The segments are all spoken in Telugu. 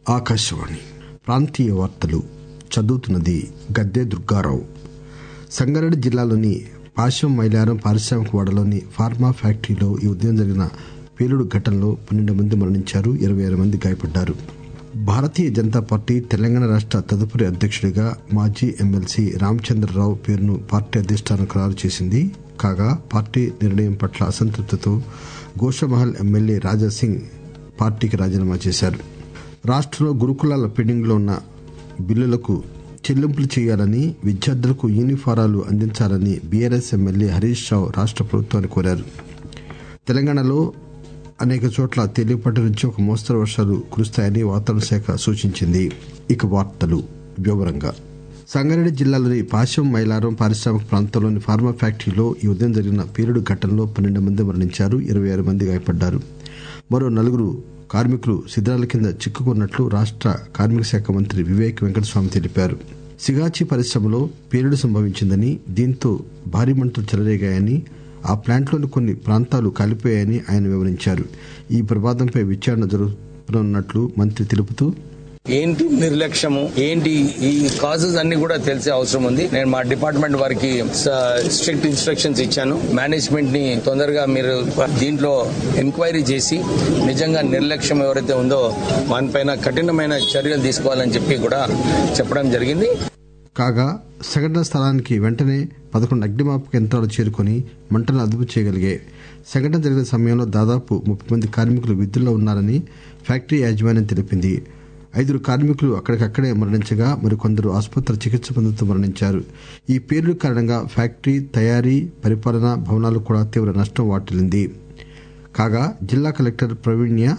ఆకాశవాణి ప్రాంతీయ వార్తలు చదువుతున్నది గద్దె దుర్గారావు సంగారెడ్డి జిల్లాలోని పాశం మైలారం పారిశ్రామిక వాడలోని ఫార్మా ఫ్యాక్టరీలో ఈ ఉదయం జరిగిన పేలుడు ఘటనలో పన్నెండు మంది మరణించారు ఇరవై ఆరు మంది గాయపడ్డారు భారతీయ జనతా పార్టీ తెలంగాణ రాష్ట తదుపరి అధ్యక్షుడిగా మాజీ ఎమ్మెల్సీ రామచంద్రరావు పేరును పార్టీ అధిష్టానం ఖరారు చేసింది కాగా పార్టీ నిర్ణయం పట్ల అసంతృప్తితో గోషమహల్ ఎమ్మెల్యే రాజాసింగ్ పార్టీకి రాజీనామా చేశారు రాష్టంలో గురుకులాల పెండింగ్ లో ఉన్న బిల్లులకు చెల్లింపులు చేయాలని విద్యార్థులకు యూనిఫారాలు అందించాలని బీఆర్ఎస్ ఎమ్మెల్యే హరీష్ రావు రాష్ట ప్రభుత్వాన్ని కోరారు తెలంగాణలో అనేక చోట్ల తేలికపాటి నుంచి ఒక మోస్తరు వర్షాలు కురుస్తాయని వాతావరణ శాఖ సూచించింది ఇక వార్తలు వివరంగా సంగారెడ్డి జిల్లాలోని పాశం మైలారం పారిశ్రామిక ప్రాంతంలోని ఫార్మా ఫ్యాక్టరీలో ఈ ఉదయం జరిగిన పేలుడు ఘటనలో పన్నెండు మంది మరణించారు ఇరవై ఆరు మంది గాయపడ్డారు మరో నలుగురు కార్మికులు శిథిరాల కింద చిక్కుకున్నట్లు రాష్ట కార్మిక శాఖ మంత్రి వివేక్ వెంకటస్వామి తెలిపారు సిగాచి పరిశ్రమలో పేలుడు సంభవించిందని దీంతో భారీ మంటలు చెలరేగాయని ఆ ప్లాంట్లోని కొన్ని ప్రాంతాలు కాలిపోయాయని ఆయన వివరించారు ఈ ప్రమాదంపై విచారణ జరుపుతున్నట్లు మంత్రి తెలుపుతూ ఏంటి నిర్లక్ష్యము ఏంటి ఈ కాజెస్ అన్ని కూడా తెలిసే అవసరం ఉంది నేను మా డిపార్ట్మెంట్ వారికి స్ట్రిక్ట్ ఇన్స్ట్రక్షన్స్ ఇచ్చాను మేనేజ్మెంట్ ని తొందరగా మీరు దీంట్లో ఎంక్వైరీ చేసి నిజంగా నిర్లక్ష్యం ఎవరైతే ఉందో వానిపైన కఠినమైన చర్యలు తీసుకోవాలని చెప్పి కూడా చెప్పడం జరిగింది కాగా సంఘటన స్థలానికి వెంటనే పదకొండు అగ్నిమాపక యంత్రాలు చేరుకుని మంటలను అదుపు చేయగలిగాయి సంఘటన జరిగిన సమయంలో దాదాపు ముప్పై మంది కార్మికులు విధుల్లో ఉన్నారని ఫ్యాక్టరీ యాజమాన్యం తెలిపింది ఐదుగురు కార్మికులు అక్కడికక్కడే మరణించగా మరికొందరు ఆసుపత్రి చికిత్స పొందుతూ మరణించారు ఈ పేర్లు కారణంగా ఫ్యాక్టరీ తయారీ పరిపాలన భవనాలకు కూడా తీవ్ర నష్టం వాటిల్లింది కాగా జిల్లా collector Praveenya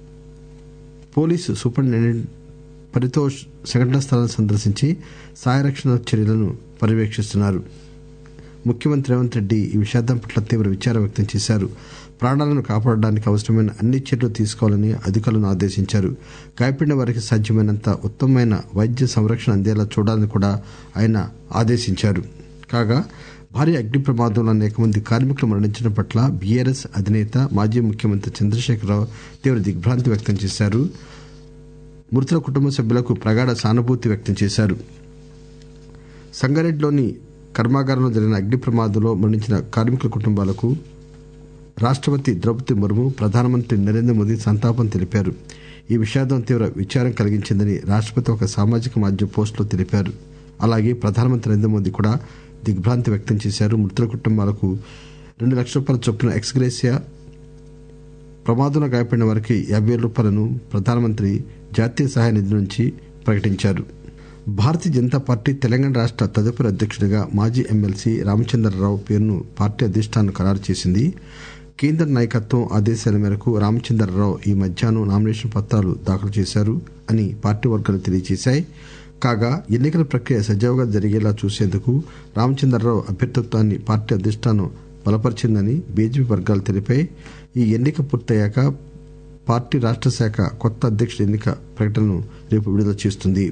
police superintendent Paritosh సంఘటనా స్థలాన్ని సందర్శించి సాయరక్షణ చర్యలను పర్యవేక్షిస్తున్నారు ముఖ్యమంత్రి రేవంత్ రెడ్డి ఈ విషాదం పట్ల తీవ్ర విచారం వ్యక్తం చేశారు ప్రాణాలను కాపాడడానికి అవసరమైన అన్ని చర్యలు తీసుకోవాలని అధికారులను ఆదేశించారు గాయపడిన వారికి సాధ్యమైనంత ఉత్తమమైన వైద్య సంరక్షణ అందేలా చూడాలని కూడా ఆయన ఆదేశించారు కాగా భారీ అగ్ని ప్రమాదంలో అనేక మంది కార్మికులు మరణించడం పట్ల బీఆర్ఎస్ అధినేత మాజీ ముఖ్యమంత్రి చంద్రశేఖరరావు తీవ్ర దిగ్భ్రాంతి వ్యక్తం చేశారు మృతుల కుటుంబ సభ్యులకు ప్రగాఢ సానుభూతి వ్యక్తం చేశారు సంగారెడ్డిలోని కర్మాగారంలో జరిగిన అగ్ని ప్రమాదంలో మరణించిన కార్మికుల కుటుంబాలకు రాష్టపతి ద్రౌపది ముర్ము ప్రధానమంత్రి నరేంద్ర మోదీ సంతాపం తెలిపారు ఈ విషాదం తీవ్ర విచారం కలిగించిందని రాష్టపతి ఒక సామాజిక మాధ్యమ పోస్టులో తెలిపారు అలాగే ప్రధానమంత్రి నరేంద్ర మోదీ కూడా దిగ్భ్రాంతి వ్యక్తం చేశారు మృతుల కుటుంబాలకు రెండు లక్షల రూపాయల చొప్పున ఎక్స్గ్రేసియా ప్రమాదంలో గాయపడిన వారికి యాభై వేల రూపాయలను ప్రధానమంత్రి జాతీయ సహాయ నిధి నుంచి ప్రకటించారు భారతీయ జనతా పార్టీ తెలంగాణ రాష్ట తదుపరి అధ్యక్షుడిగా మాజీ ఎమ్మెల్సీ రామచంద్రరావు పేరును పార్టీ అధిష్టానం ఖరారు చేసింది కేంద్ర నాయకత్వం ఆదేశాల మేరకు రామచంద్రరావు ఈ మధ్యాహ్నం నామినేషన్ పత్రాలు దాఖలు చేశారు అని పార్టీ వర్గాలు తెలియజేశాయి కాగా ఎన్నికల ప్రక్రియ సజావుగా జరిగేలా చూసేందుకు రామచంద్రరావు అభ్యర్థిత్వాన్ని పార్టీ అధిష్టానం బలపరిచిందని బీజేపీ వర్గాలు తెలిపాయి ఈ ఎన్నిక పూర్తయ్యాక పార్టీ రాష్ట శాఖ కొత్త అధ్యక్షుడి ఎన్నిక ప్రకటనను రేపు విడుదల చేస్తుంది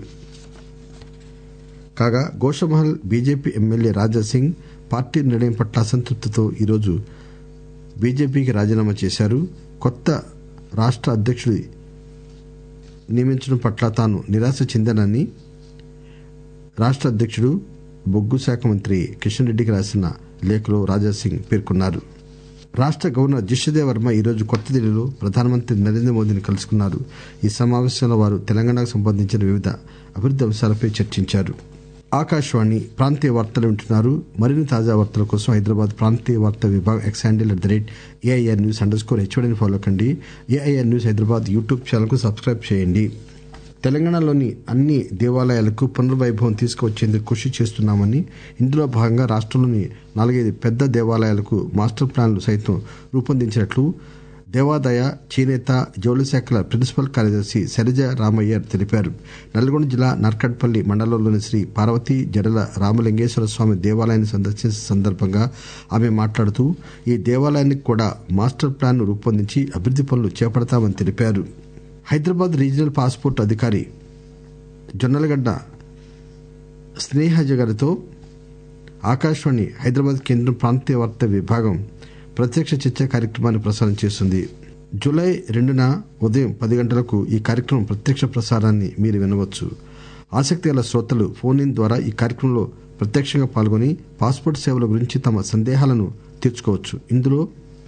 కాగా Goshamahal BJP MLA Rajasingh party నిర్ణయం పట్ల అసంతృప్తితో ఈరోజు బీజేపీకి రాజీనామా చేశారు కొత్త రాష్ట అధ్యక్షుడి నియమించడం పట్ల తాను నిరాశ చెందానని రాష్ట అధ్యక్షుడు బొగ్గు శాఖ మంత్రి కిషన్ రెడ్డికి రాసిన లేఖలో రాజాసింగ్ పేర్కొన్నారు రాష్ట గవర్నర్ జిష్ణుదేవ్ వర్మ ఈరోజు కొత్తదిల్లీలో ప్రధానమంత్రి నరేంద్ర మోదీని కలుసుకున్నారు ఈ సమావేశంలో వారు తెలంగాణకు సంబంధించిన వివిధ అభివృద్ది అంశాలపై చర్చించారు ఆకాశవాణి ప్రాంతీయ వార్తలు వింటున్నారు మరిన్ని తాజా వార్తల కోసం హైదరాబాద్ ప్రాంతీయ వార్తా విభాగం X handle at the rate AIR news under score హెచ్ఓడిని ఫాలో కండి AIR news Hyderabad YouTube channel కు సబ్స్క్రైబ్ చేయండి తెలంగాణలోని అన్ని దేవాలయాలకు పునర్వైభవం తీసుకువచ్చేందుకు కృషి చేస్తున్నామని ఇందులో భాగంగా రాష్టంలోని నాలుగైదు పెద్ద దేవాలయాలకు మాస్టర్ ప్లాన్లు సైతం రూపొందించినట్లు దేవాదాయ చేనేత జౌళి శాఖల ప్రిన్సిపల్ కార్యదర్శి శైలజ రామయ్యర్ తెలిపారు నల్గొండ జిల్లా నర్కట్పల్లి మండలంలోని శ్రీ పార్వతీ జడల రామలింగేశ్వర స్వామి దేవాలయాన్ని సందర్శించిన సందర్భంగా ఆమె మాట్లాడుతూ ఈ దేవాలయానికి కూడా మాస్టర్ ప్లాన్ రూపొందించి అభివృద్ది పనులు చేపడతామని తెలిపారు హైదరాబాద్ రీజనల్ పాస్పోర్ట్ అధికారి జొన్నలగడ్డ స్నేహజ గారితో ఆకాశవాణి హైదరాబాద్ కేంద్రం ప్రాంతీయ వార్తా విభాగం ప్రత్యక్ష చర్చ కార్యక్రమాన్ని ప్రసారం చేస్తుంది జూలై రెండున ఉదయం పది గంటలకు ఈ కార్యక్రమం ప్రత్యక్ష ప్రసారాన్ని మీరు వినవచ్చు ఆసక్తి గల శ్రోతలు ఫోన్ ఇన్ ద్వారా ఈ కార్యక్రమంలో ప్రత్యక్షంగా పాల్గొని పాస్పోర్ట్ సేవల గురించి తమ సందేహాలను తీర్చుకోవచ్చు ఇందులో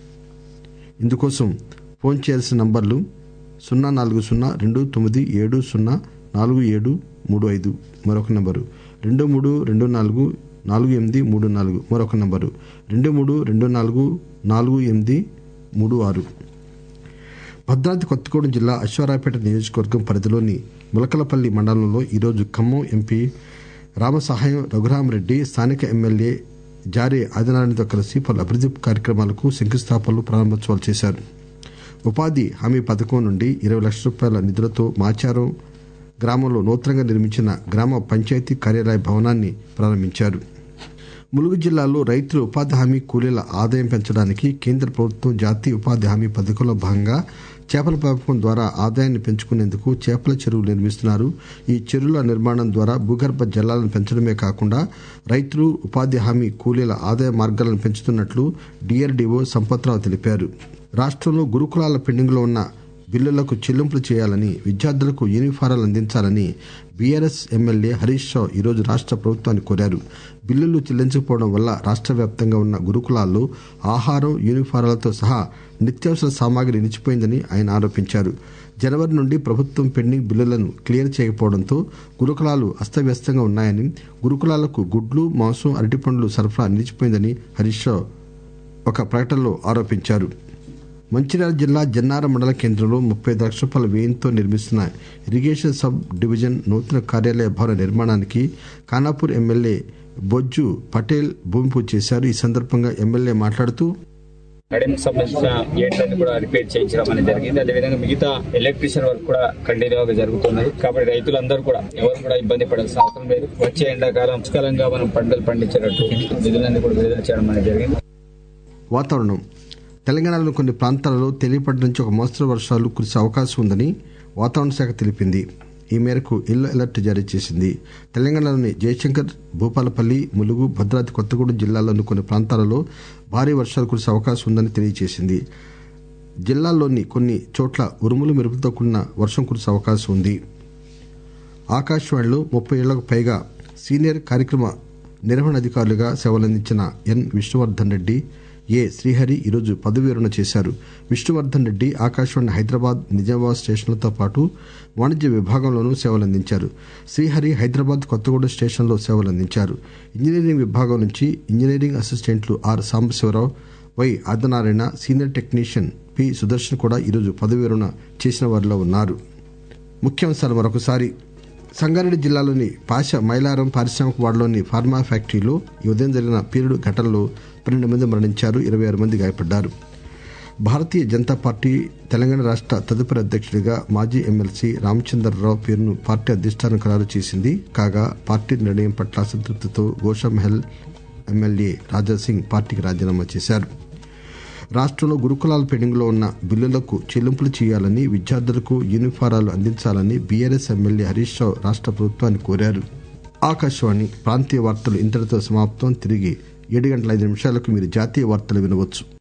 ఇందుకోసం ఫోన్ చేయాల్సిన నంబర్లు సున్నా నాలుగు సున్నా రెండు తొమ్మిది ఏడు సున్నా నాలుగు ఏడు మూడు ఐదు మరొక నంబరు రెండు మూడు రెండు నాలుగు నాలుగు ఎనిమిది మూడు నాలుగు మరొక నంబరు రెండు మూడు రెండు నాలుగు నాలుగు ఎనిమిది మూడు ఆరు భద్రాద్రి కొత్తగూడెం జిల్లా అశ్వారావుపేట నియోజకవర్గం పరిధిలోని ములకలపల్లి మండలంలో ఈరోజు ఖమ్మం ఎంపీ రామసహాయం రఘురామరెడ్డి స్థానిక ఎమ్మెల్యే జారే ఆదినారాయణతో కలిసి పలు అభివృద్ది కార్యక్రమాలకు శంకుస్థాపనలు ప్రారంభోత్సవాలు చేశారు ఉపాధి హామీ పథకం నుండి ఇరవై లక్షల రూపాయల నిధులతో మాచారం గ్రామంలో నూతనంగా నిర్మించిన గ్రామ పంచాయతీ కార్యాలయ భవనాన్ని ప్రారంభించారు ములుగు జిల్లాలో రైతులు ఉపాధి హామీ కూలీల ఆదాయం పెంచడానికి కేంద్ర ప్రభుత్వం జాతీయ ఉపాధి హామీ పథకంలో భాగంగా చేపల పెంపకం ద్వారా ఆదాయాన్ని పెంచుకునేందుకు చేపల చెరువులు నిర్మిస్తున్నారు ఈ చెరువుల నిర్మాణం ద్వారా భూగర్భ జలాలను పెంచడమే కాకుండా రైతులు ఉపాధి హామీ కూలీల ఆదాయ మార్గాలను పెంచుతున్నట్లు డిఆర్డీఓ సంపత్రావు తెలిపారు రాష్టంలో గురుకులాల పెండింగ్లో ఉన్న బిల్లులకు చెల్లింపులు చేయాలని విద్యార్థులకు యూనిఫారాలు అందించాలని బీఆర్ఎస్ ఎమ్మెల్యే హరీష్ రావు ఈరోజు రాష్ట ప్రభుత్వాన్ని కోరారు బిల్లులు చెల్లించకపోవడం వల్ల రాష్ట వ్యాప్తంగా ఉన్న గురుకులాల్లో ఆహారం యూనిఫారాలతో సహా నిత్యావసర సామాగ్రి నిలిచిపోయిందని ఆయన ఆరోపించారు జనవరి నుండి ప్రభుత్వం పెండింగ్ బిల్లులను క్లియర్ చేయకపోవడంతో గురుకులాలు అస్తవ్యస్తంగా ఉన్నాయని గురుకులాలకు గుడ్లు మాంసం అరటిపండ్లు సరఫరా నిలిచిపోయిందని హరీష్ రావు ఒక ప్రకటనలో ఆరోపించారు మంచిర్యాల జిల్లా జన్నార మండల కేంద్రంలో ముప్పై లక్షల రూపాయల వ్యయంతో నిర్మిస్తున్న ఇరిగేషన్ సబ్ డివిజన్ నూతన కార్యాలయ భవన నిర్మాణానికి ఖానాపూర్ ఎమ్మెల్యే బొజ్జు పటేల్ భూమి పూజ చేశారు ఈ సందర్భంగా ఎమ్మెల్యే మాట్లాడుతూ కడెం సంబంధించిన గేట్లన్నీ కూడా రిపేర్ చేయించడం అనేది జరిగింది అదేవిధంగా మిగతా ఎలక్ట్రీషియన్ వర్క్ కూడా కంటిన్యూగా జరుగుతున్నది కాబట్టి రైతులందరూ కూడా ఎవరు కూడా ఇబ్బంది పడాల్సిన అవసరం లేదు వచ్చే ఎండాకాలం పుష్కలంగా మనం పంటలు పండించేటట్టు నిధులన్నీ కూడా విడుదల చేయడం అనేది జరిగింది వాతావరణం తెలంగాణలోని కొన్ని ప్రాంతాలలో తేలిపడి నుంచి ఒక మోస్తరు వర్షాలు కురిసే అవకాశం ఉందని వాతావరణ శాఖ తెలిపింది ఈ మేరకు ఎల్లో అలర్ట్ జారీ చేసింది తెలంగాణలోని జయశంకర్ భూపాలపల్లి ములుగు భద్రాద్రి కొత్తగూడెం జిల్లాలోని కొన్ని ప్రాంతాలలో భారీ వర్షాలు కురిసే అవకాశం ఉందని తెలియజేసింది జిల్లాల్లోని కొన్ని చోట్ల ఉరుములు మెరుపులతో కూడిన వర్షం కురిసే అవకాశం ఉంది ఆకాశవాణిలో ముప్పై ఏళ్లకు పైగా సీనియర్ కార్యక్రమ నిర్వహణ అధికారులుగా సేవలందించిన ఎన్ విష్ణువర్ధన్ రెడ్డి ఏ శ్రీహరి ఈరోజు పదవి విరమణ చేశారు విష్ణువర్ధన్ రెడ్డి ఆకాశవాణి హైదరాబాద్ నిజామాబాద్ స్టేషన్లతో పాటు వాణిజ్య విభాగంలోనూ సేవలందించారు శ్రీహరి హైదరాబాద్ కొత్తగూడెం స్టేషన్లో సేవలందించారు ఇంజనీరింగ్ విభాగం నుంచి ఇంజనీరింగ్ అసిస్టెంట్లు R Sambasivarao Y Adinarayana senior technician P Sudarshan కూడా ఈరోజు పదవి విరమణ చేసిన వారిలో ఉన్నారు ముఖ్యాంశాలు మరొకసారి సంగారెడ్డి జిల్లాలోని పాష మైలారం పారిశ్రామిక వాడలోని ఫార్మా ఫ్యాక్టరీలో ఈ ఉదయం జరిగిన పీరుడు ఘటనలో పన్నెండు మంది మరణించారు ఇరవై ఆరు మంది గాయపడ్డారు భారతీయ జనతా పార్టీ తెలంగాణ రాష్ట తదుపరి అధ్యక్షుడిగా మాజీ ఎమ్మెల్సీ రామచంద్రరావు పేరును పార్టీ అధిష్టానం ఖరారు చేసింది కాగా పార్టీ నిర్ణయం పట్ల అసంతృప్తితో గోషామహల్ ఎమ్మెల్యే రాజాసింగ్ పార్టీకి రాజీనామా చేశారు రాష్టంలో గురుకులాల పెండింగ్లో ఉన్న బిల్లులకు చెల్లింపులు చేయాలని విద్యార్థులకు యూనిఫారాలు అందించాలని బీఆర్ఎస్ ఎమ్మెల్యే హరీష్ రావు రాష్ట ప్రభుత్వాన్ని కోరారు ఆకాశవాణి ప్రాంతీయ వార్తలు ఇంతటితో సమాప్తం తిరిగి ఏడు గంటల ఐదు నిమిషాలకు మీరు జాతీయ వార్తలు వినవచ్చు